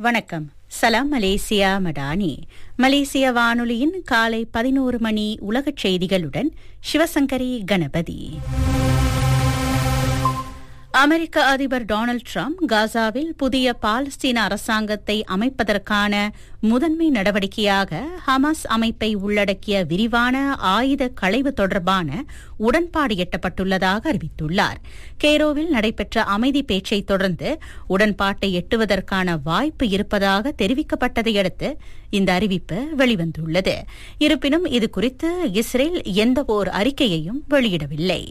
வணக்கம் சலாம் மலேசியா மடானி மலேசிய வானொலியின் காலை பதினோரு மணி உலகச் செய்திகளுடன் சிவசங்கரி கணபதி அமெரிக்க அதிபர் டொனால்டு டிரம்ப் காசாவில் புதிய பாலஸ்தீன அரசாங்கத்தை அமைப்பதற்கான முதன்மை நடவடிக்கையாக ஹமாஸ் அமைப்பை உள்ளடக்கிய விரிவான ஆயுத களைவு தொடர்பான உடன்பாடு எட்டப்பட்டுள்ளதாக அறிவித்துள்ளார் கெய்ரோவில் நடைபெற்ற அமைதி பேச்சை தொடர்ந்து உடன்பாட்டை எட்டுவதற்கான வாய்ப்பு இருப்பதாக தெரிவிக்கப்பட்டதை அடுத்து இந்த அறிவிப்பு வெளிவந்துள்ளது இருப்பினும் இதுகுறித்து இஸ்ரேல் எந்தவோர் அறிக்கையையும் வெளியிடவில்லை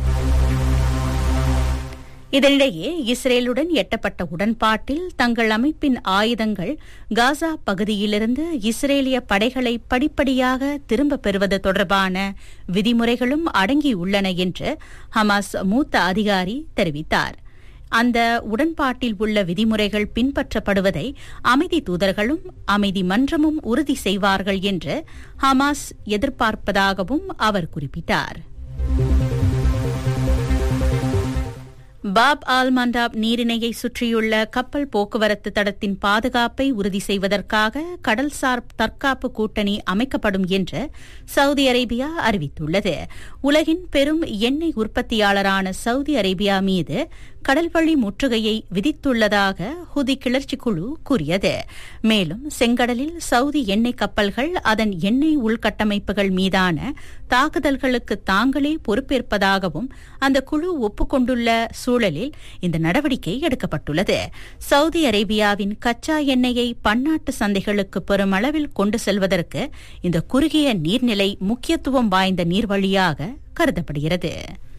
இதனிடையே இஸ்ரேலுடன் எட்டப்பட்ட உடன்பாட்டில் தங்கள் அமைப்பின் ஆயுதங்கள் காசா பகுதியிலிருந்து இஸ்ரேலிய படைகளை படிப்படியாக திரும்பப் பெறுவது தொடர்பான விதிமுறைகளும் அடங்கியுள்ளன என்று ஹமாஸ் மூத்த அதிகாரி தெரிவித்தார் அந்த உடன்பாட்டில் உள்ள விதிமுறைகள் பின்பற்றப்படுவதை அமைதி தூதர்களும் அமைதி மன்றமும் உறுதி செய்வார்கள் என்று ஹமாஸ் எதிர்பார்ப்பதாகவும் அவர் குறிப்பிட்டார் பாப் ஆல் மண்டாப் நீரிணையை சுற்றியுள்ள கப்பல் போக்குவரத்து தடத்தின் பாதுகாப்பை உறுதி செய்வதற்காக கடல்சார் தற்காப்பு கூட்டணி அமைக்கப்படும் என்று சவுதி அரேபியா அறிவித்துள்ளது உலகின் பெரும் எண்ணெய் உற்பத்தியாளரான சவுதி அரேபியா மீது கடல்வழி முற்றுகையை விதித்துள்ளதாக ஹுதி கிளர்ச்சி குழு கூறியது மேலும் செங்கடலில் சவுதி எண்ணெய் கப்பல்கள் அதன் எண்ணெய் உள்கட்டமைப்புகள் மீதான தாக்குதல்களுக்கு தாங்களே பொறுப்பேற்பதாகவும் அந்த குழு ஒப்புக்கொண்டுள்ள சூழலில் இந்த நடவடிக்கை எடுக்கப்பட்டுள்ளது சவுதி அரேபியாவின் கச்சா எண்ணெயை பன்னாட்டு சந்தைகளுக்கு பெருமளவில் கொண்டு செல்வதற்கு இந்த குறுகிய நீர்நிலை முக்கியத்துவம் வாய்ந்த நீர்வழியாக கருதப்படுகிறது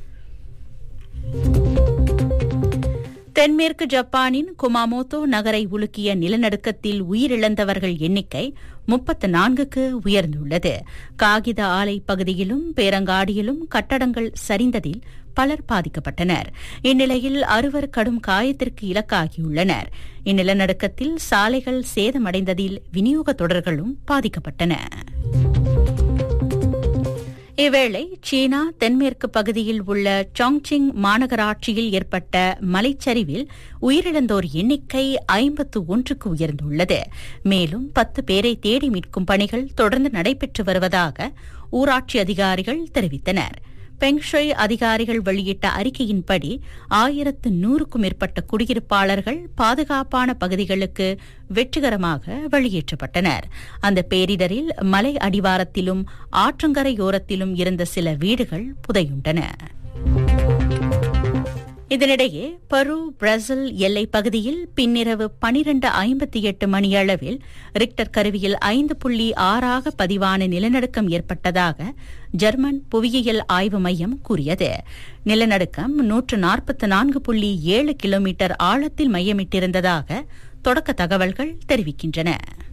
தென்மேற்கு ஜப்பானின் குமாமோட்டோ நகரை உலுக்கிய நிலநடுக்கத்தில் உயிரிழந்தவர்கள் எண்ணிக்கை முப்பத்து நான்குக்கு உயர்ந்துள்ளது காகித ஆலை பகுதியிலும் பேரங்காடியிலும் கட்டடங்கள் சரிந்ததில் பலர் பாதிக்கப்பட்டனர் இந்நிலையில் அறுவர் கடும் காயத்திற்கு இலக்காகியுள்ளனர் இந்நிலநடுக்கத்தில் சாலைகள் சேதமடைந்ததில் விநியோக தொடர்களும் பாதிக்கப்பட்டன இவ்வேளை சீனா தென்மேற்கு பகுதியில் உள்ள சாங்சிங் மாநகராட்சியில் ஏற்பட்ட மலைச்சரிவில் உயிரிழந்தோர் எண்ணிக்கை ஐம்பத்து ஒன்றுக்கு உயர்ந்துள்ளது மேலும் பத்து பேரை தேடி மீட்கும் பணிகள் தொடர்ந்து நடைபெற்று வருவதாக ஊராட்சி அதிகாரிகள் தெரிவித்தனர் பெங்ஷொய் அதிகாரிகள் வெளியிட்ட அறிக்கையின்படி ஆயிரத்து நூறுக்கும் மேற்பட்ட குடியிருப்பாளர்கள் பாதுகாப்பான பகுதிகளுக்கு வெற்றிகரமாக வெளியேற்றப்பட்டனர் அந்த பேரிடரில் மலை அடிவாரத்திலும் ஆற்றங்கரையோரத்திலும் இருந்த சில வீடுகள் புதையுண்டன இதனிடையே பரு பிரேசில் எல்லைப் பகுதியில் பின்னிரவு பனிரண்டு ஐம்பத்தி எட்டு மணியளவில் ரிக்டர் கருவியில் ஐந்து புள்ளி ஆறாக பதிவான நிலநடுக்கம் ஏற்பட்டதாக ஜெர்மன் புவியியல் ஆய்வு மையம் கூறியது நிலநடுக்கம் நூற்று நாற்பத்தி நான்கு புள்ளி ஏழு கிலோமீட்டர் ஆழத்தில் மையமிட்டிருந்ததாக தொடக்க தகவல்கள் தெரிவிக்கின்றன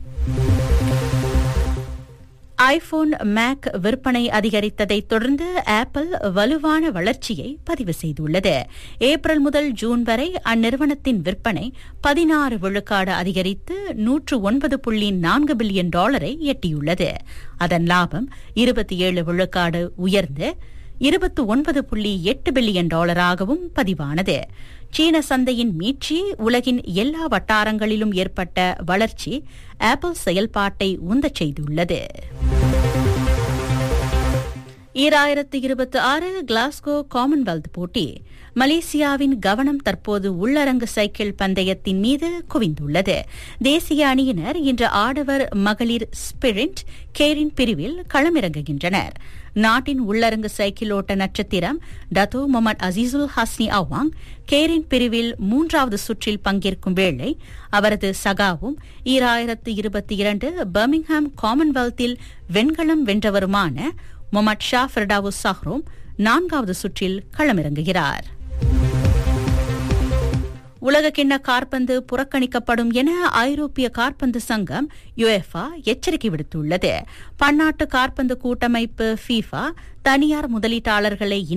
ஐபோன் மேக் விற்பனை அதிகரித்ததை தொடர்ந்து ஆப்பிள் வலுவான வளர்ச்சியை பதிவு செய்துள்ளது ஏப்ரல் முதல் ஜூன் வரை அந்நிறுவனத்தின் விற்பனை பதினாறு விழுக்காடு அதிகரித்து நூற்று ஒன்பது புள்ளி நான்கு பில்லியன் டாலரை எட்டியுள்ளது அதன் லாபம் இருபத்தி ஏழு விழுக்காடு உயர்ந்து இருபத்தி ஒன்பது புள்ளி எட்டு பில்லியன் டாலராகவும் பதிவானது சீன சந்தையின் மீட்சி உலகின் எல்லா வட்டாரங்களிலும் ஏற்பட்ட வளர்ச்சி ஆப்பிள் செயல்பாட்டை உந்தச் செய்துள்ளது ஈராயிரத்து இருபத்தி ஆறு கிளாஸ்கோ காமன்வெல்த் போட்டி மலேசியாவின் கவனம் தற்போது உள்ளரங்கு சைக்கிள் பந்தயத்தின் மீது குவிந்துள்ளது தேசிய அணியினர் இன்று ஆடவர் மகளிர் ஸ்பிரிண்ட் கேரின் பிரிவில் களமிறங்குகின்றனர் நாட்டின் உள்ளரங்கு சைக்கிள் ஓட்ட நட்சத்திரம் Dato Mohamed Azizul Hasni Awang Keirin பிரிவில் மூன்றாவது சுற்றில் பங்கேற்கும் வேளை அவரது சகாவும் ஈராயிரத்து இருபத்தி இரண்டு பர்மிங்ஹாம் காமன்வெல்த்தில் வெண்கலம் வென்றவருமான முகமது ஷா ஃபெர்டாவு சஹ்ரோம் நான்காவது சுற்றில் களமிறங்குகிறார் உலகக்கிண்ண காற்பந்து புறக்கணிக்கப்படும் என ஐரோப்பிய காற்பந்து சங்கம் யுஎஃபா எச்சரிக்கை விடுத்துள்ளது பன்னாட்டு காற்பந்து கூட்டமைப்பு ஃபீஃபா தனியார் முதலீட்டாளர்களை